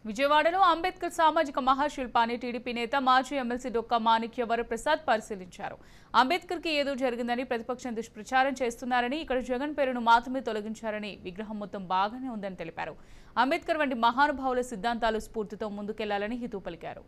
విజయవాడలో అంబేద్కర్ సామాజిక మహాశిల్పాన్ని టీడీపీ నేత మాజీ ఎమ్మెల్సీ డొక్కా మాణిక్య వరప్రసాద్ పరిశీలించారు అంబేద్కర్ కి ఏదో జరిగిందని ప్రతిపక్షం దుష్ప్రచారం చేస్తున్నారని ఇక్కడ జగన్ పేరును మాత్రమే తొలగించారని విగ్రహం మొత్తం బాగానే ఉందని తెలిపారు అంబేద్కర్ వంటి మహానుభావుల సిద్ధాంతాలు స్ఫూర్తితో ముందుకెళ్లాలని హితవు పలికారు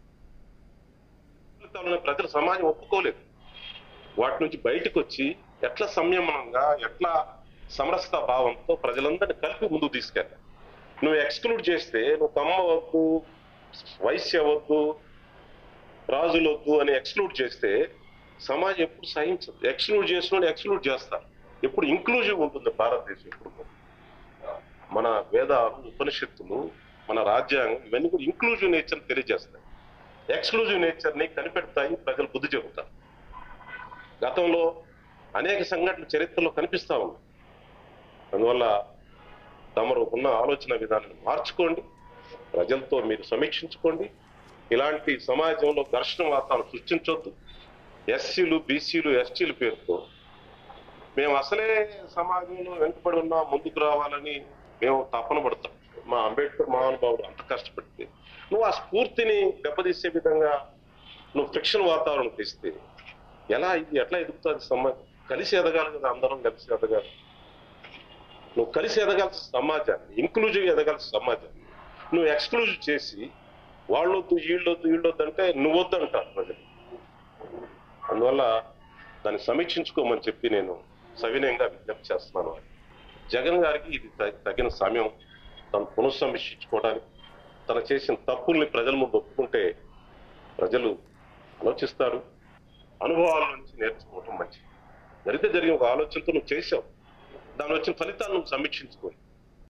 ఫలితాలను ప్రజల సమాజం ఒప్పుకోలేదు వాటి నుంచి బయటకు వచ్చి ఎట్లా సంయమనంగా ఎట్లా సమరసత భావంతో ప్రజలందరినీ కలిపి ముందుకు తీసుకెళ్ళాలి నువ్వు ఎక్స్క్లూడ్ చేస్తే నువ్వు కమ్మ వద్దు వైశ్య వద్దు రాజులు వద్దు అని ఎక్స్క్లూడ్ చేస్తే సమాజం ఎప్పుడు సహించదు ఎక్స్క్లూడ్ చేసిన ఎక్స్క్లూడ్ చేస్తారు ఎప్పుడు ఇంక్లూజివ్ ఉంటుంది భారతదేశం ఎప్పుడు కూడా. మన వేదాలు ఉపనిషత్తులు మన రాజ్యాంగం ఇవన్నీ కూడా ఇంక్లూజివ్ నేచర్ తెలియజేస్తాయి ఎక్స్క్లూజివ్ నేచర్ ని కనిపెడతాయి ప్రజలు బుద్ధి చెబుతారు గతంలో అనేక సంఘటనలు చరిత్రలో కనిపిస్తా ఉన్నాయి అందువల్ల తమరు ఉన్న ఆలోచన విధానాన్ని మార్చుకోండి ప్రజలతో మీరు సమీక్షించుకోండి ఇలాంటి సమాజంలో ఘర్షణ వాతావరణం సృష్టించొద్దు ఎస్సీలు బీసీలు ఎస్టీల పేరుతో మేము అసలే సమాజంలో వెనుకబడి ఉన్నా ముందుకు రావాలని మేము తపన పడతాం మా అంబేద్కర్ మహానుభావుడు అంత కష్టపడితే నువ్వు ఆ స్ఫూర్తిని దెబ్బతీసే విధంగా నువ్వు ఫిక్షన్ వాతావరణం తెస్తే ఎలా ఇది ఎట్లా ఎదుగుతుంది సమాజం కలిసి ఎదగాలి కదా అందరం కలిసి ఎదగాలి నువ్వు కలిసి ఎదగాల్సిన సమాజాన్ని ఇంక్లూజివ్ ఎదగాల్సిన సమాజాన్ని నువ్వు ఎక్స్క్లూజివ్ చేసి వాళ్ళొద్దు వీళ్ళొద్దు వీళ్ళొద్దు అంటే నువ్వొద్దు అంటారు ప్రజలు అందువల్ల దాన్ని సమీక్షించుకోమని చెప్పి నేను సవినయంగా విజ్ఞప్తి చేస్తున్నాను జగన్ గారికి ఇది త- తగిన సమయం తను పునఃసమీక్షించుకోవడానికి తను చేసిన తప్పుల్ని ప్రజల ముందు ఒప్పుకుంటే ప్రజలు ఆలోచిస్తారు అనుభవాల నుంచి నేర్చుకోవటం మంచిది జరిగితే జరిగిన ఒక ఆలోచనతో నువ్వు చేసావు దాని వచ్చిన ఫలితాన్ని నువ్వు సమీక్షించుకోవాలి